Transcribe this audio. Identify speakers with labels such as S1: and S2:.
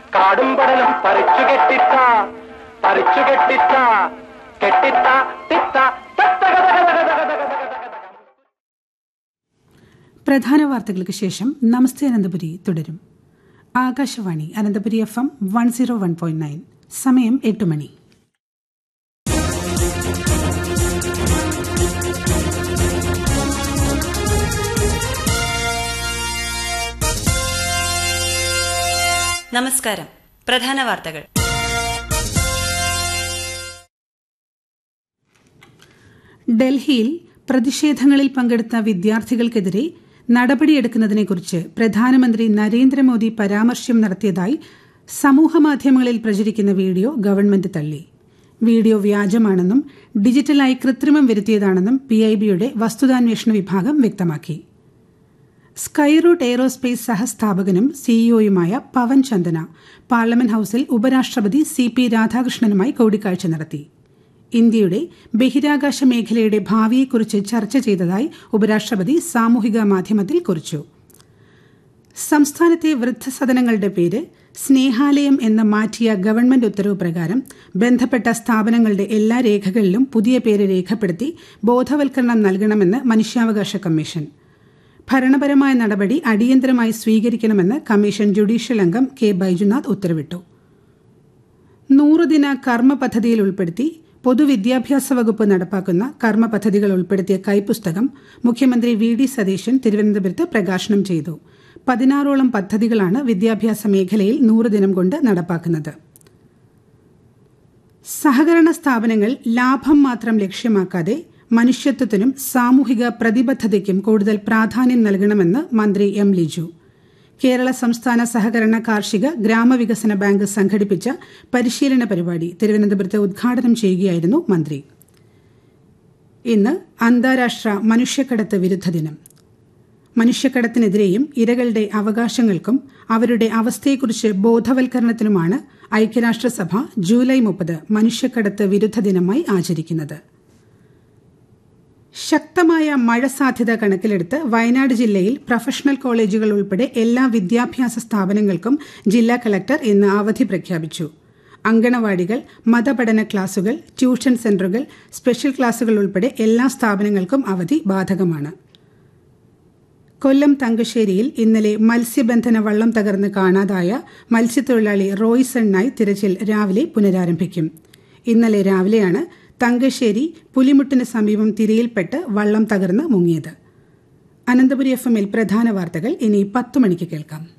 S1: കാടും പടലും പറിച്ചു കെട്ടിത്ത പറിച്ചു കെട്ടിത്ത കെട്ടിത്ത തിത്ത തത്ത ഗത ഗത ഗത ഗത ഗത ഗത ഗത.
S2: പ്രധാന വാർത്തകൾക്ക് ശേഷം നമസ്തേ അനന്തപുരി തുടരും Akashvani Ananthapuri F M one zero one point nine സമയം എട്ട് മണി
S3: നമസ്കാരം പ്രധാന വാർത്തകൾ
S2: ഡൽഹിയിൽ പ്രതിഷേധങ്ങളിൽ പങ്കെടുത്ത വിദ്യാർത്ഥികൾക്കെതിരെ നടപടിയെടുക്കുന്നതിനെക്കുറിച്ച് പ്രധാനമന്ത്രി നരേന്ദ്രമോദി പരാമർശം നടത്തിയതായി സമൂഹമാധ്യമങ്ങളിൽ പ്രചരിക്കുന്ന വീഡിയോ ഗവൺമെന്റ് തള്ളി വീഡിയോ വ്യാജമാണെന്നും ഡിജിറ്റലായി കൃത്രിമം വരുത്തിയതാണെന്നും പി ഐ ബിയുടെ വസ്തുതാന്വേഷണ വിഭാഗം വ്യക്തമാക്കി സ്കൈറൂട്ട് എയ്റോസ്പേസ് സഹസ്ഥാപകനും സിഇഒയുമായ പവൻ ചന്ദന പാർലമെന്റ് ഹൌസിൽ ഉപരാഷ്ട്രപതി സി പി രാധാകൃഷ്ണനുമായി കൂടിക്കാഴ്ച നടത്തി ഇന്ത്യയുടെ ബഹിരാകാശ മേഖലയുടെ ഭാവിയെക്കുറിച്ച് ചർച്ച ചെയ്തതായി ഉപരാഷ്ട്രപതി സാമൂഹിക മാധ്യമത്തിൽ കുറിച്ചു സംസ്ഥാനത്തെ വൃദ്ധസദനങ്ങളുടെ പേര് സ്നേഹാലയം എന്ന് മാറ്റിയ ഗവൺമെന്റ് ഉത്തരവ് പ്രകാരം ബന്ധപ്പെട്ട സ്ഥാപനങ്ങളുടെ എല്ലാ രേഖകളിലും പുതിയ പേര് രേഖപ്പെടുത്തി ബോധവൽക്കരണം നൽകണമെന്ന് മനുഷ്യാവകാശ കമ്മീഷൻ ഭരണപരമായ നടപടി അടിയന്തരമായി സ്വീകരിക്കണമെന്ന് കമ്മീഷൻ ജുഡീഷ്യൽ അംഗം കെ ബൈജുനാഥ് ഉത്തരവിട്ടു നൂറുദിന കർമ്മ പദ്ധതിയിൽ ഉൾപ്പെടുത്തി പൊതുവിദ്യാഭ്യാസ വകുപ്പ് നടപ്പാക്കുന്ന കർമ്മ പദ്ധതികൾ ഉൾപ്പെടുത്തിയ കൈപ്പുസ്തകം മുഖ്യമന്ത്രി വി ഡി സതീശൻ തിരുവനന്തപുരത്ത് പ്രകാശനം ചെയ്തു പതിനാറോളം പദ്ധതികളാണ് വിദ്യാഭ്യാസ മേഖലയിൽ നൂറ് ദിനം കൊണ്ട് നടപ്പാക്കുന്നത് സഹകരണ സ്ഥാപനങ്ങൾ ലാഭം മാത്രം ലക്ഷ്യമാക്കാതെ മനുഷ്യത്വത്തിനും സാമൂഹിക പ്രതിബദ്ധതയ്ക്കും കൂടുതൽ പ്രാധാന്യം നൽകണമെന്ന് മന്ത്രി എം ലിജു കേരള സംസ്ഥാന സഹകരണ കാർഷിക ഗ്രാമവികസന ബാങ്ക് സംഘടിപ്പിച്ച പരിശീലന പരിപാടി തിരുവനന്തപുരത്ത് ഉദ്ഘാടനം ചെയ്യുകയായിരുന്നു മന്ത്രി ഇന്ന് അന്താരാഷ്ട്ര മനുഷ്യക്കടത്ത് വിരുദ്ധ ദിനം മനുഷ്യക്കടത്തിനെതിരെയും ഇരകളുടെ അവകാശങ്ങൾക്കും അവരുടെ അവസ്ഥയെക്കുറിച്ച് ബോധവൽക്കരണത്തിനുമാണ് ഐക്യരാഷ്ട്രസഭ ജൂലൈ മുപ്പത് മനുഷ്യക്കടത്ത് വിരുദ്ധ ദിനമായി ആചരിക്കുന്നത് ശക്തമായ മഴ സാധ്യത കണക്കിലെടുത്ത് വയനാട് ജില്ലയിൽ പ്രൊഫഷണൽ കോളേജുകൾ ഉൾപ്പെടെ എല്ലാ വിദ്യാഭ്യാസ സ്ഥാപനങ്ങൾക്കും ജില്ലാ കളക്ടർ ഇന്ന് അവധി പ്രഖ്യാപിച്ചു അങ്കണവാടികൾ മതപഠന ക്ലാസുകൾ ട്യൂഷൻ സെന്ററുകൾ സ്പെഷ്യൽ ക്ലാസുകൾ ഉൾപ്പെടെ എല്ലാ സ്ഥാപനങ്ങൾക്കും അവധി ബാധകമാണ് കൊല്ലം തങ്കശ്ശേരിയിൽ ഇന്നലെ മത്സ്യബന്ധന വള്ളം തകർന്ന് കാണാതായ മത്സ്യത്തൊഴിലാളി റോയ്സണ്ണായി തിരച്ചിൽ രാവിലെ പുനരാരംഭിക്കും ഇന്നലെ രാവിലെയാണ് തങ്കശ്ശേരി പുലിമുട്ടിന് സമീപം തിരയിൽപ്പെട്ട് വള്ളം തകർന്ന് മുങ്ങിയത് അനന്തപുരി എഫ് എമ്മിൽ പ്രധാന വാർത്തകൾ ഇനി പത്തു മണിക്ക് കേൾക്കാം